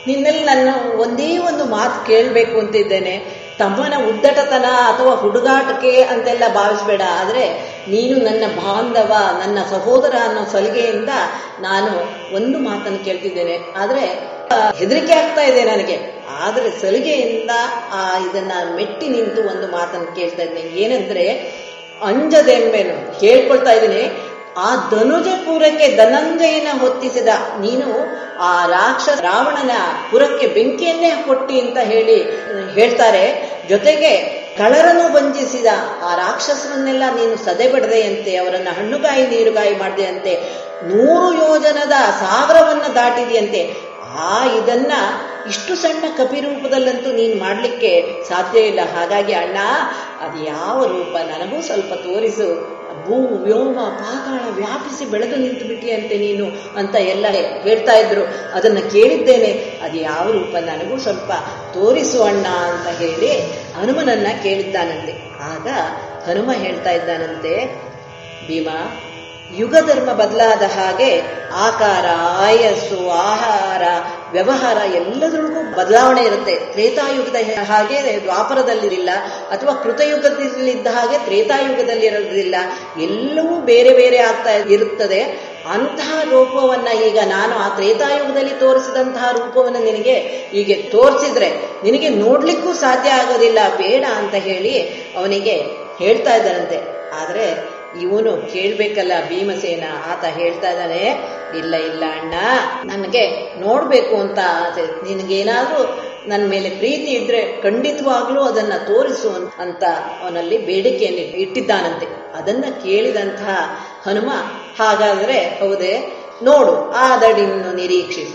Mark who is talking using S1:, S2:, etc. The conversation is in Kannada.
S1: ನಿನ್ನಲ್ಲಿ ನಾನು ಒಂದೇ ಒಂದು ಮಾತು ಕೇಳಬೇಕು ಅಂತಿದ್ದೇನೆ ತಮ್ಮನ ಉದ್ದಟತನ ಅಥವಾ ಹುಡುಗಾಟಕ್ಕೆ ಅಂತೆಲ್ಲ ಭಾವಿಸ್ಬೇಡ ಆದರೆ ನೀನು ನನ್ನ ಬಾಂಧವ ನನ್ನ ಸಹೋದರ ಅನ್ನೋ ಸಲಿಗೆಯಿಂದ ನಾನು ಒಂದು ಮಾತನ್ನು ಕೇಳ್ತಿದ್ದೇನೆ ಆದರೆ ಹೆದರಿಕೆ ಆಗ್ತಾ ಇದೆ ನನಗೆ ಆದರೆ ಸಲಿಗೆಯಿಂದ ಆ ಇದನ್ನ ಮೆಟ್ಟಿ ನಿಂತು ಒಂದು ಮಾತನ್ನು ಕೇಳ್ತಾ ಇದ್ದೀನಿ ಏನಂದ್ರೆ ಅಂಜದೆಂಬೆನು ಹೇಳ್ಕೊಳ್ತಾ ಇದ್ದೀನಿ ಆ ಧನುಜ ಪುರಕ್ಕೆ ಧನಂಜಯನ ಹೊತ್ತಿಸಿದ ನೀನು ಆ ರಾಕ್ಷಸ ರಾವಣನ ಪುರಕ್ಕೆ ಬೆಂಕಿಯನ್ನೇ ಕೊಟ್ಟಿ ಅಂತ ಹೇಳಿ ಹೇಳ್ತಾರೆ ಜೊತೆಗೆ ಕಳರನ್ನು ಬಂಧಿಸಿದ ಆ ರಾಕ್ಷಸರನ್ನೆಲ್ಲ ನೀನು ಸದೆ ಬಡದೆಯಂತೆ ಅವರನ್ನ ಹಣ್ಣುಗಾಯಿ ನೀರುಗಾಯಿ ಮಾಡಿದೆಯಂತೆ ನೂರು ಯೋಜನದ ಸಾಗರವನ್ನ ದಾಟಿದೆಯಂತೆ ಆ ಇದನ್ನ ಇಷ್ಟು ಸಣ್ಣ ಕಪಿರೂಪದಲ್ಲಂತೂ ನೀನು ಮಾಡಲಿಕ್ಕೆ ಸಾಧ್ಯ ಇಲ್ಲ ಹಾಗಾಗಿ ಅಣ್ಣ ಅದು ಯಾವ ರೂಪ ನನಗೂ ಸ್ವಲ್ಪ ತೋರಿಸು ಭೂ ವ್ಯೋಮ ಪಾತಾಳ ವ್ಯಾಪಿಸಿ ಬೆಳೆದು ನಿಂತು ಬಿಟ್ಟಿಯಂತೆ ನೀನು ಅಂತ ಎಲ್ಲ ಹೇಳ್ತಾ ಇದ್ರು ಅದನ್ನ ಕೇಳಿದ್ದೇನೆ ಅದು ಯಾವ ರೂಪ ನನಗೂ ಸ್ವಲ್ಪ ತೋರಿಸು ಅಣ್ಣ ಅಂತ ಹೇಳಿ ಹನುಮನನ್ನ ಕೇಳಿದ್ದಾನಂತೆ ಆಗ ಹನುಮ ಹೇಳ್ತಾ ಇದ್ದಾನಂತೆ ಭೀಮಾ ಯುಗ ಧರ್ಮ ಬದಲಾದ ಹಾಗೆ ಆಕಾರ ಆಯಸ್ಸು ಆಹಾರ ವ್ಯವಹಾರ ಎಲ್ಲದರೊಳಗೂ ಬದಲಾವಣೆ ಇರುತ್ತೆ ತ್ರೇತಾಯುಗದ ಹಾಗೆ ದ್ವಾಪರದಲ್ಲಿರಲಿಲ್ಲ ಅಥವಾ ಕೃತಯುಗದಲ್ಲಿದ್ದ ಹಾಗೆ ತ್ರೇತಾಯುಗದಲ್ಲಿ ಇರೋದಿಲ್ಲ ಎಲ್ಲವೂ ಬೇರೆ ಬೇರೆ ಆಗ್ತಾ ಇರುತ್ತದೆ ಅಂತಹ ರೂಪವನ್ನ ಈಗ ನಾನು ಆ ತ್ರೇತಾಯುಗದಲ್ಲಿ ತೋರಿಸಿದಂತಹ ರೂಪವನ್ನು ನಿನಗೆ ಹೀಗೆ ತೋರಿಸಿದ್ರೆ ನಿನಗೆ ನೋಡ್ಲಿಕ್ಕೂ ಸಾಧ್ಯ ಆಗೋದಿಲ್ಲ ಬೇಡ ಅಂತ ಹೇಳಿ ಅವನಿಗೆ ಹೇಳ್ತಾ ಇದ್ದಾರಂತೆ ಆದ್ರೆ ಇವನು ಕೇಳ್ಬೇಕಲ್ಲ ಭೀಮಸೇನ ಆತ ಹೇಳ್ತಾ ಇದ್ದಾನೆ ಇಲ್ಲ ಇಲ್ಲ ಅಣ್ಣ ನನಗೆ ನೋಡ್ಬೇಕು ಅಂತ ಆಸೆ ನಿನಗೇನಾದ್ರೂ ನನ್ನ ಮೇಲೆ ಪ್ರೀತಿ ಇದ್ರೆ ಖಂಡಿತವಾಗ್ಲೂ ಅದನ್ನ ತೋರಿಸು ಅಂತ ಅವನಲ್ಲಿ ಬೇಡಿಕೆಯನ್ನು ಇಟ್ಟಿದ್ದಾನಂತೆ ಅದನ್ನ ಕೇಳಿದಂತಹ ಹನುಮ ಹಾಗಾದ್ರೆ ಹೌದೇ ನೋಡು ಆದಡಿನ್ನು ನಿರೀಕ್ಷಿಸು